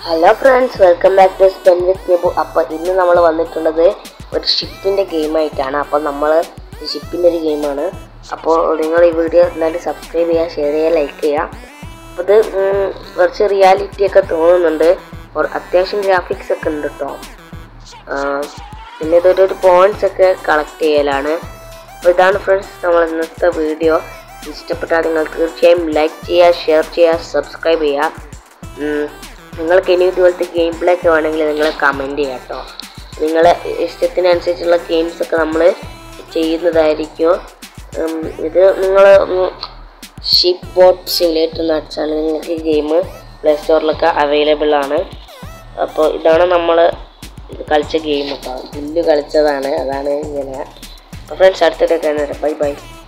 hello friends welcome back to spend with Nebu അപ്പോൾ ഇന്ന് നമ്മൾ വന്നിട്ടുള്ളത് ഒരു ഷിപ്പിൻ്റെ ഗെയിമായിട്ടാണ് അപ്പോൾ നമ്മൾ ഷിപ്പിൻ്റെ ഒരു ഗെയിമാണ് അപ്പോൾ നിങ്ങൾ ഈ വീഡിയോ എന്തായാലും സബ്സ്ക്രൈബ് ചെയ്യുക ഷെയർ ചെയ്യുക ലൈക്ക് ചെയ്യുക അപ്പോൾ ഇത് ഉം, കുറച്ച് റിയാലിറ്റി ഒക്കെ തോന്നുന്നുണ്ട് കുറ- അത്യാവശ്യം ഗ്രാഫിക്സ് ഒക്കെ ഉണ്ട് കേട്ടോ പിന്നെ ഇതൊരു ഒരു പോയിന്റ്സ് ഒക്കെ കളക്ട് ചെയ്യലാണ് അപ്പോൾ ഇതാണ് ഫ്രണ്ട്സ് നമ്മൾ ഇന്നത്തെ വീഡിയോ ഇഷ്ടപ്പെട്ടാൽ നിങ്ങൾ തീർച്ചയായും ലൈക്ക് ചെയ്യുക ഷെയർ ചെയ്യുക സബ്സ്ക്രൈബ് ചെയ്യുക ഉം, നിങ്ങൾക്ക് ഇനി ഇതുപോലത്തെ ഗെയിം പ്ലേ ഒക്കെ വേണമെങ്കിൽ നിങ്ങൾ കമൻറ്റ് ചെയ്യാം കേട്ടോ നിങ്ങളെ ഇഷ്ടത്തിനനുസരിച്ചുള്ള ഗെയിംസ് ഒക്കെ നമ്മൾ ചെയ്യുന്നതായിരിക്കും ഉം, ഇത് നിങ്ങൾ ഷിപ്പ് ബോട്ട് സിമുലേറ്റർ എന്ന് വെച്ചാൽ നിങ്ങൾക്ക് ഗെയിം പ്ലേ സ്റ്റോറിലൊക്കെ അവൈലബിൾ ആണ് അപ്പോൾ ഇതാണ് നമ്മൾ ഇത് കളിച്ച ഗെയിം കേട്ടോ പുല്ല് കളിച്ചതാണ് അതാണ് ഇങ്ങനെ അപ്പോൾ ഫ്രണ്ട്സ് അടുത്തിട്ടൊക്കെ ബൈ ബൈ